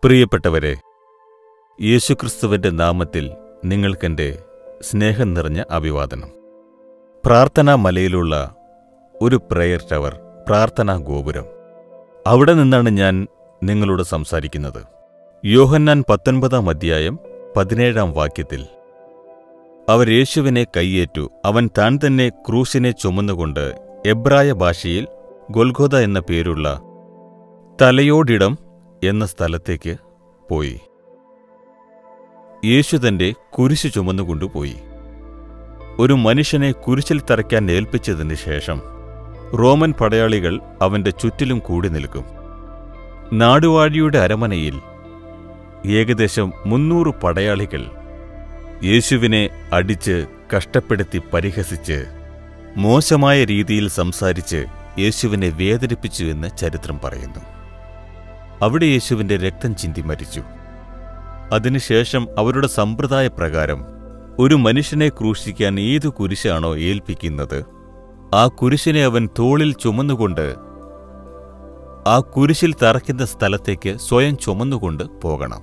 പ്രിയപ്പെട്ടവരെ യേശുക്രിസ്തുവിന്റെ നാമത്തിൽ നിങ്ങൾക്കെന്റെ സ്നേഹം നിറഞ്ഞ അഭിവാദനം പ്രാർത്ഥനാ മലയിലുള്ള ഒരു പ്രെയർ ടവർ പ്രാർത്ഥനാ ഗോപുരം അവിടെ നിന്നാണ് ഞാൻ നിങ്ങളോട് സംസാരിക്കുന്നത് യോഹന്നാൻ പത്തൊൻപതാം അധ്യായം പതിനേഴാം വാക്യത്തിൽ അവർ യേശുവിനെ കൈയേറ്റു അവൻ താൻ തന്നെ ക്രൂശിനെ ചുമന്നുകൊണ്ട് എബ്രായ ഭാഷയിൽ ഗൊൽഗോത എന്ന പേരുള്ള തലയോടിടം എന്ന സ്ഥലത്തേക്ക് പോയി യേശു തന്റെ കുരിശു ചുമന്നുകൊണ്ടുപോയി ഒരു മനുഷ്യനെ കുരിശിൽ തറയ്ക്കാൻ ഏൽപ്പിച്ചതിന് ശേഷം റോമൻ പടയാളികൾ അവന്റെ ചുറ്റിലും കൂടി നിൽക്കും നാടുവാഴിയുടെ അരമനയിൽ ഏകദേശം മുന്നൂറ് പടയാളികൾ യേശുവിനെ അടിച്ച് കഷ്ടപ്പെടുത്തി പരിഹസിച്ച് മോശമായ രീതിയിൽ സംസാരിച്ച് യേശുവിനെ വേദനിപ്പിച്ചു എന്ന് ചരിത്രം പറയുന്നു അവിടെ യേശുവിന്റെ രക്തം ചിന്തി മരിച്ചു അതിനുശേഷം അവരുടെ സമ്പ്രദായ പ്രകാരം ഒരു മനുഷ്യനെ ക്രൂശിക്കാൻ ഏതു കുരിശാണോ ഏൽപ്പിക്കുന്നത് ആ കുരിശിനെ അവൻ തോളിൽ ചുമന്നുകൊണ്ട് ആ കുരിശിൽ തറയ്ക്കുന്ന സ്ഥലത്തേക്ക് സ്വയം ചുമന്നുകൊണ്ട് പോകണം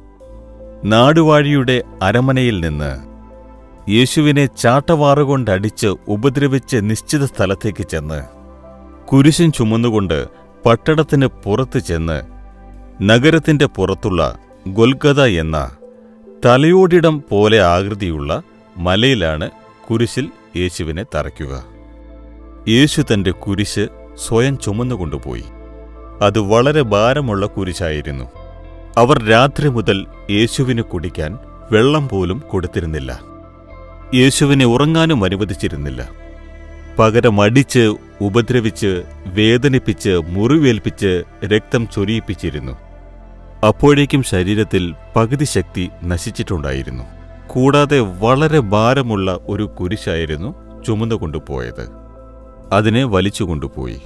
നാടുവാഴിയുടെ അരമനയിൽ നിന്ന് യേശുവിനെ ചാട്ടവാറുകൊണ്ടടിച്ച് ഉപദ്രവിച്ച് നിശ്ചിത സ്ഥലത്തേക്ക് ചെന്ന് കുരിശും ചുമന്നുകൊണ്ട് പട്ടണത്തിന് പുറത്ത് ചെന്ന് നഗരത്തിന്റെ പുറത്തുള്ള ഗൊൽഗത എന്ന തലയോടിടം പോലെ ആകൃതിയുള്ള മലയിലാണ് കുരിശിൽ യേശുവിനെ തറയ്ക്കുക യേശു തന്റെ കുരിശ് സ്വയം ചുമന്നുകൊണ്ടുപോയി അത് വളരെ ഭാരമുള്ള കുരിശായിരുന്നു അവർ രാത്രി മുതൽ യേശുവിന് കുടിക്കാൻ വെള്ളം പോലും കൊടുത്തിരുന്നില്ല യേശുവിനെ ഉറങ്ങാനും അനുവദിച്ചിരുന്നില്ല പകരം അടിച്ച് ഉപദ്രവിച്ച് വേദനിപ്പിച്ച് മുറിവേൽപ്പിച്ച് രക്തം ചൊരിയിപ്പിച്ചിരുന്നു അപ്പോഴേക്കും ശരീരത്തിൽ പകുതി ശക്തി നശിച്ചിട്ടുണ്ടായിരുന്നു കൂടാതെ വളരെ ഭാരമുള്ള ഒരു കുരിശായിരുന്നു ചുമന്നുകൊണ്ടുപോയത് അതിനെ വലിച്ചുകൊണ്ടുപോയി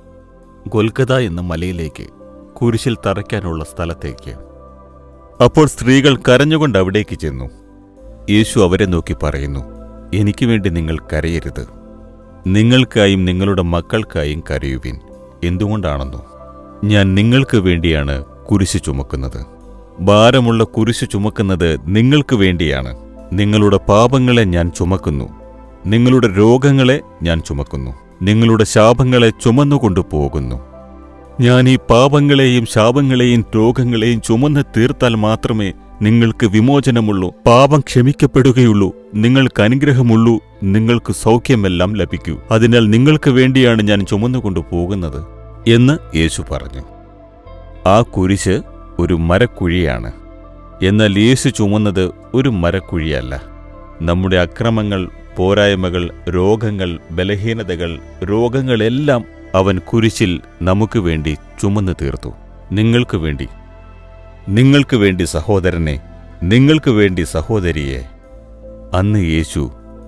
ഗൊൽഗത എന്ന മലയിലേക്ക് കുരിശിൽ തറയ്ക്കാനുള്ള സ്ഥലത്തേക്ക് അപ്പോൾ സ്ത്രീകൾ കരഞ്ഞുകൊണ്ട് അവിടേക്ക് ചെന്നു യേശു അവരെ നോക്കി പറയുന്നു എനിക്ക് വേണ്ടി നിങ്ങൾ കരയരുത് നിങ്ങൾക്കായും നിങ്ങളുടെ മക്കൾക്കായും കരയുവിൻ എന്തുകൊണ്ടാണെന്നോ ഞാൻ നിങ്ങൾക്ക് വേണ്ടിയാണ് കുരിശ് ചുമക്കുന്നത് ഭാരമുള്ള കുരിശ് ചുമക്കുന്നത് നിങ്ങൾക്ക് വേണ്ടിയാണ് നിങ്ങളുടെ പാപങ്ങളെ ഞാൻ ചുമക്കുന്നു നിങ്ങളുടെ രോഗങ്ങളെ ഞാൻ ചുമക്കുന്നു നിങ്ങളുടെ ശാപങ്ങളെ ചുമന്നുകൊണ്ടു പോകുന്നു ഞാൻ ഈ പാപങ്ങളെയും ശാപങ്ങളെയും രോഗങ്ങളെയും ചുമന്ന് തീർത്താൽ മാത്രമേ നിങ്ങൾക്ക് വിമോചനമുള്ളൂ പാപം ക്ഷമിക്കപ്പെടുകയുള്ളൂ നിങ്ങൾക്ക് അനുഗ്രഹമുള്ളൂ നിങ്ങൾക്ക് സൗഖ്യമെല്ലാം ലഭിക്കൂ അതിനാൽ നിങ്ങൾക്ക് വേണ്ടിയാണ് ഞാൻ ചുമന്നുകൊണ്ടു പോകുന്നത് എന്ന് യേശു പറഞ്ഞു ആ കുരിശ് ഒരു മരക്കുഴിയാണ് എന്നാൽ യേശു ചുമന്നത് ഒരു മരക്കുഴിയല്ല നമ്മുടെ അക്രമങ്ങൾ പോരായ്മകൾ രോഗങ്ങൾ ബലഹീനതകൾ രോഗങ്ങളെല്ലാം അവൻ കുരിശിൽ നമുക്ക് വേണ്ടി ചുമന്നു തീർത്തു നിങ്ങൾക്ക് വേണ്ടി നിങ്ങൾക്ക് വേണ്ടി സഹോദരനെ നിങ്ങൾക്ക് വേണ്ടി സഹോദരിയെ അന്ന് യേശു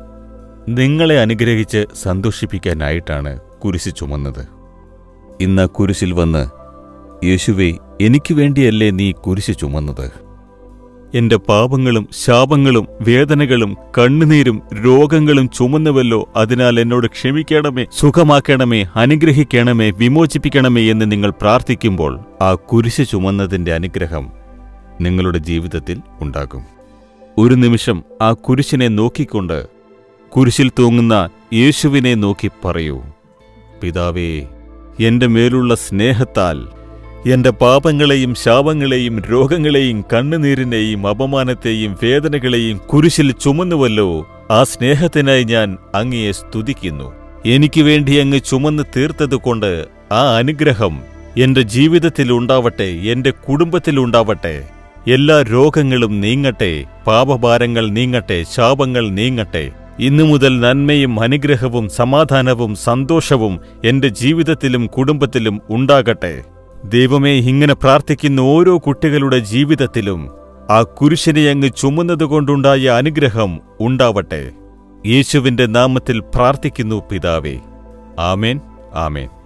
നിങ്ങളെ അനുഗ്രഹിച്ച് സന്തോഷിപ്പിക്കാനായിട്ടാണ് കുരിശ് ചുമന്നത് ഇന്ന് കുരിശിൽ വന്ന് യേശുവെ എനിക്ക് വേണ്ടിയല്ലേ നീ കുരിശ് ചുമന്നത് എന്റെ പാപങ്ങളും ശാപങ്ങളും വേദനകളും കണ്ണുനീരും രോഗങ്ങളും ചുമന്നുവല്ലോ അതിനാൽ എന്നോട് ക്ഷമിക്കണമേ സുഖമാക്കണമേ അനുഗ്രഹിക്കണമേ വിമോചിപ്പിക്കണമേ എന്ന് നിങ്ങൾ പ്രാർത്ഥിക്കുമ്പോൾ ആ കുരിശ് ചുമന്നതിന്റെ അനുഗ്രഹം നിങ്ങളുടെ ജീവിതത്തിൽ ഉണ്ടാകും ഒരു നിമിഷം ആ കുരിശിനെ നോക്കിക്കൊണ്ട് കുരിശിൽ തൂങ്ങുന്ന യേശുവിനെ നോക്കി പറയൂ പിതാവേ എന്റെ മേലുള്ള സ്നേഹത്താൽ എന്റെ പാപങ്ങളെയും ശാപങ്ങളെയും രോഗങ്ങളെയും കണ്ണുനീരിനെയും അപമാനത്തെയും വേദനകളെയും കുരിശിൽ ചുമന്നുവല്ലോ ആ സ്നേഹത്തിനായി ഞാൻ അങ്ങയെ സ്തുതിക്കുന്നു എനിക്ക് വേണ്ടി അങ്ങ് ചുമന്ന് തീർത്തതുകൊണ്ട് ആ അനുഗ്രഹം എന്റെ ജീവിതത്തിൽ ഉണ്ടാവട്ടെ എന്റെ കുടുംബത്തിൽ ഉണ്ടാവട്ടെ എല്ലാ രോഗങ്ങളും നീങ്ങട്ടെ പാപഭാരങ്ങൾ നീങ്ങട്ടെ ശാപങ്ങൾ നീങ്ങട്ടെ ഇന്നു മുതൽ നന്മയും അനുഗ്രഹവും സമാധാനവും സന്തോഷവും എന്റെ ജീവിതത്തിലും കുടുംബത്തിലും ഉണ്ടാകട്ടെ ദൈവമേ ഇങ്ങനെ പ്രാർത്ഥിക്കുന്ന ഓരോ കുട്ടികളുടെ ജീവിതത്തിലും ആ കുരിശിനെ അങ്ങ് ചുമന്നതുകൊണ്ടുണ്ടായ അനുഗ്രഹം ഉണ്ടാവട്ടെ യേശുവിന്റെ നാമത്തിൽ പ്രാർത്ഥിക്കുന്നു പിതാവേ ആമേൻ ആമേൻ